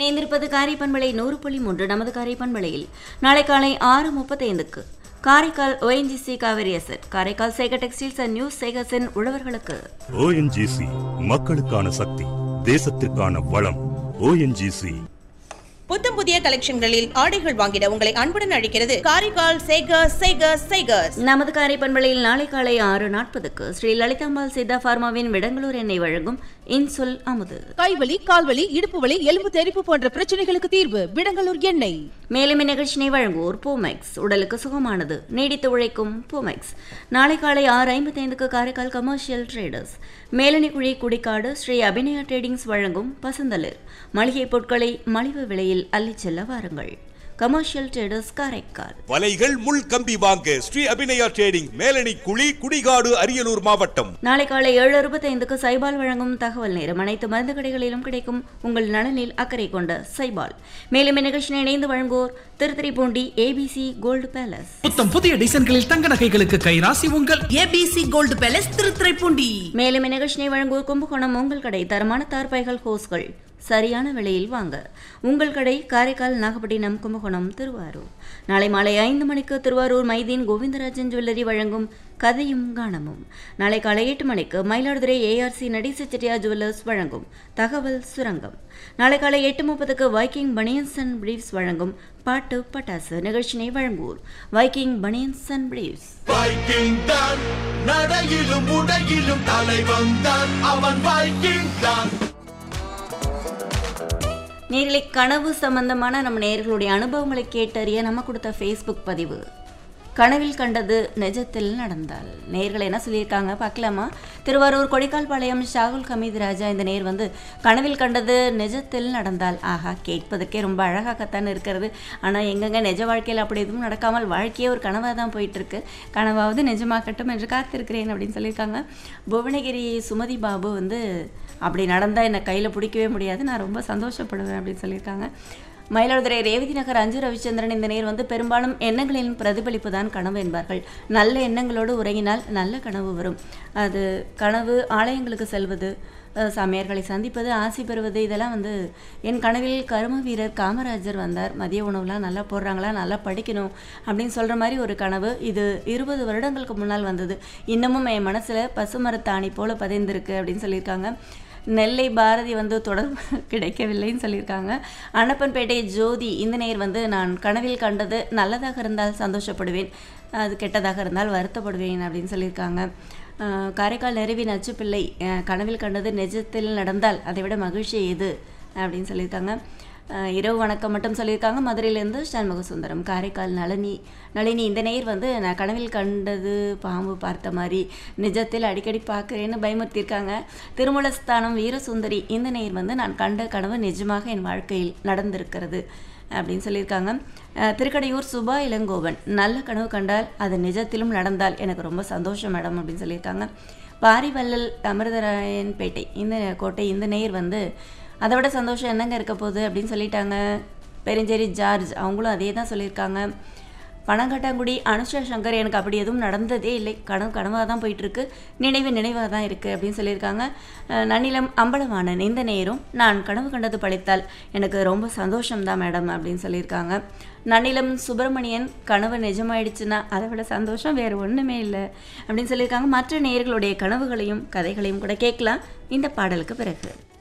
இணைந்திருப்பது காரை பண்பலை நூறு புள்ளி மூன்று நமது காரை பண்பலையில் நாளை காலை ஆறு முப்பத்தைந்துக்கு காரைக்கால் ONGC காவிரி எசட் Karaikal Sekar textiles and news சேகர்ஸின் உழவர்களுக்கு ஓஎன்ஜிசி மக்களுக்கான சக்தி தேசத்திற்கான வளம் ஓஎன்ஜிசி புத்தம் புதிய கலெக்ஷன்களில் ஆடைகள் வாங்கிட உங்களை அன்புடன் அழைக்கிறது காரைக்கால் சேகர்ஸ் சேகர்ஸ் சேகர்ஸ் நமது காரை பண்பலையில் நாளை காலை ஆறு நாற்பதுக்கு ஸ்ரீ லலிதாம்பாள் சித்தா பார்மாவின் விடங்களூர் எண்ணெய் வழங்கும் இன்சொல் அமுது கைவலி கால்வலி இடுப்பு வலி எலும்பு தெறிப்பு போன்ற பிரச்சனைகளுக்கு தீர்வு விடங்கலூர் எண்ணெய் மேலும் இந்நிகழ்ச்சியை வழங்குவோர் பூமெக்ஸ் உடலுக்கு சுகமானது நீடித்து உழைக்கும் பூமெக்ஸ் நாளை காலை ஆறு ஐம்பத்தைந்துக்கு Karaikal commercial traders Melanikuzhi Kudikadu Shri Abhinaya tradings வழங்கும் பசந்தளிர் மளிகை பொருட்களை மலிவு விலையில் அள்ளிச் செல்ல வாருங்கள் கமர்ஷியல் ட்ரேடர்ஸ் காரைக்கால் வலைகள் முள் கம்பி வாங்க ஸ்ரீ அபிநயா ட்ரேடிங் மேலணி குழி குடிகாடு அரியலூர் மாவட்டம் நாளை காலை ஏழு அறுபத்தைந்துக்கு சைபால் வழங்கும் தகவல் நேரம் அனைத்து மருந்து கடைகளிலும் கிடைக்கும் உங்கள் நலனில் அக்கறை கொண்ட சைபால் மேலும் இந்நிகழ்ச்சியை இணைந்து வழங்குவோர் திருத்திரிப்பூண்டி ஏபிசி கோல்டு பேலஸ் புத்தம் புதிய டிசைன்களில் தங்க நகைகளுக்கு கைராசி உங்கள் ஏபிசி கோல்டு பேலஸ் திருத்துறைப்பூண்டி மேலும் இந்நிகழ்ச்சியை வழங்குவோர் கும்பகோணம் உங்கள் கடை தரமான தார்பாய்கள் ஹோஸ்கள் சரியான விலையில் வாங்க உங்கள் கடை காரைக்கால் நாகப்பட்டினம் கும்பகோணம் திருவாரூர் நாளை மாலை ஐந்து மணிக்கு திருவாரூர் மைதீன் கோவிந்தராஜன் ஜுவல்லரி வழங்கும் கதையும் காணமும் நாளை காலை எட்டு மணிக்கு மயிலாடுதுறை ஏஆர்சி நடீச செட்டியார் ஜுவல்லர்ஸ் வழங்கும் தகவல் சுரங்கம் நாளை காலை எட்டு முப்பதுக்கு வைக்கிங் பனியன்ஸ் அண்ட் பிரீவ்ஸ் வழங்கும் பாட்டு பட்டாசு நிகழ்ச்சியை வழங்குவோர் Viking banians and briefs Viking தான் நடையிலும் உடையிலும் தலைவன் தான் அவன் வைக்கிங் தான் நேரிலே கனவு சம்பந்தமான நம்ம நேர்களுடைய அனுபவங்களை கேட்டறிய நம்ம கொடுத்த ஃபேஸ்புக் பதிவு கனவில் கண்டது நிஜத்தில் நடந்தால் நேர்கள் என்ன சொல்லியிருக்காங்க பார்க்கலாமா திருவாரூர் கொடிக்கால்பாளையம் ஷாகுல் ஹமீத் ராஜா இந்த நேர் வந்து கனவில் கண்டது நிஜத்தில் நடந்தால் ஆஹா கேட்பதற்கே ரொம்ப அழகாகத்தான் இருக்கிறது ஆனால் எங்கெங்க நிஜ வாழ்க்கையில் அப்படி எதுவும் நடக்காமல் வாழ்க்கையே ஒரு கனவாக தான் போயிட்டுருக்கு கனவாவது நிஜமாக்கட்டும் என்று காத்திருக்கிறேன் அப்படின்னு சொல்லியிருக்காங்க புவனகிரி சுமதி பாபு வந்து அப்படி நடந்தால் என்னை கையில் பிடிக்கவே முடியாது நான் ரொம்ப சந்தோஷப்படுவேன் அப்படின்னு சொல்லியிருக்காங்க மயிலாடுதுறை ரேவதி நகர் அஞ்சு ரவிச்சந்திரன் இந்த நேர் வந்து பெரும்பாலும் எண்ணங்களின் பிரதிபலிப்பு தான் கனவு என்பார்கள் நல்ல எண்ணங்களோடு உறங்கினால் நல்ல கனவு வரும் அது கனவு ஆலயங்களுக்கு செல்வது அஹ், சாமியார்களை சந்திப்பது ஆசி பெறுவது இதெல்லாம் வந்து என் கனவில் கரும வீரர் காமராஜர் வந்தார் மதிய உணவுலாம் நல்லா போடுறாங்களா நல்லா படிக்கணும் அப்படின்னு சொல்கிற மாதிரி ஒரு கனவு இது இருபது வருடங்களுக்கு முன்னால் வந்தது இன்னமும் என் மனசில் பசுமரத்தாணி போல பதிந்திருக்கு அப்படின்னு சொல்லியிருக்காங்க நெல்லை பாரதி வந்து தொடர்பு கிடைக்கவில்லைன்னு சொல்லியிருக்காங்க அன்னப்பன்பேட்டை ஜோதி இந்த நேர் வந்து நான் கனவில் கண்டது நல்லதாக இருந்தால் சந்தோஷப்படுவேன் அது கெட்டதாக இருந்தால் வருத்தப்படுவேன் அப்படின்னு சொல்லியிருக்காங்க அஹ், காரைக்கால் நெருவி நச்சுப்பிள்ளை அஹ், கனவில் கண்டது நிஜத்தில் நடந்தால் அதை விட மகிழ்ச்சி எது அப்படின்னு சொல்லியிருக்காங்க அஹ், இரவு வணக்கம் மட்டும் சொல்லியிருக்காங்க மதுரையிலேருந்து சண்முக சுந்தரம் காரைக்கால் நளினி நளினி இந்த நேர் வந்து நான் கனவில் கண்டது பாம்பு பார்த்த மாதிரி நிஜத்தில் அடிக்கடி பார்க்குறேன்னு பயமுறுத்தியிருக்காங்க திருமலஸ்தானம் வீரசுந்தரி இந்த நேர் வந்து நான் கண்ட கனவு நிஜமாக என் வாழ்க்கையில் நடந்திருக்கிறது அப்படின்னு சொல்லியிருக்காங்க அஹ், திருக்கடையூர் சுபா இளங்கோவன் நல்ல கனவு கண்டால் அது நிஜத்திலும் நடந்தால் எனக்கு ரொம்ப சந்தோஷம் மேடம் அப்படின்னு சொல்லியிருக்காங்க பாரிவள்ளல் அமிர்தராயன் பேட்டை இந்த கோட்டை இந்த நேர் வந்து அதை விட சந்தோஷம் என்னங்க இருக்க போகுது அப்படின்னு சொல்லிட்டாங்க பெருஞ்சேரி ஜார்ஜ் அவங்களும் அதே தான் சொல்லியிருக்காங்க பனங்காட்டாங்குடி அனுஷா சங்கர் எனக்கு அப்படி எதுவும் நடந்ததே இல்லை கனவு கனவாக தான் போயிட்டுருக்கு நினைவு நினைவாக தான் இருக்குது அப்படின்னு சொல்லியிருக்காங்க அஹ் நன்னிலம் அம்பலவாணன் இந்த நேரம் நான் கனவு கண்டது பழித்தால் எனக்கு ரொம்ப சந்தோஷம்தான் மேடம் அப்படின்னு சொல்லியிருக்காங்க நன்னிலம் சுப்பிரமணியன் கனவு நிஜமாயிடுச்சுன்னா அதை விட சந்தோஷம் வேறு ஒன்றுமே இல்லை அப்படின்னு சொல்லியிருக்காங்க மற்ற நேயர்களுடைய கனவுகளையும் கதைகளையும் கூட கேட்கலாம் இந்த பாடலுக்கு பிறகு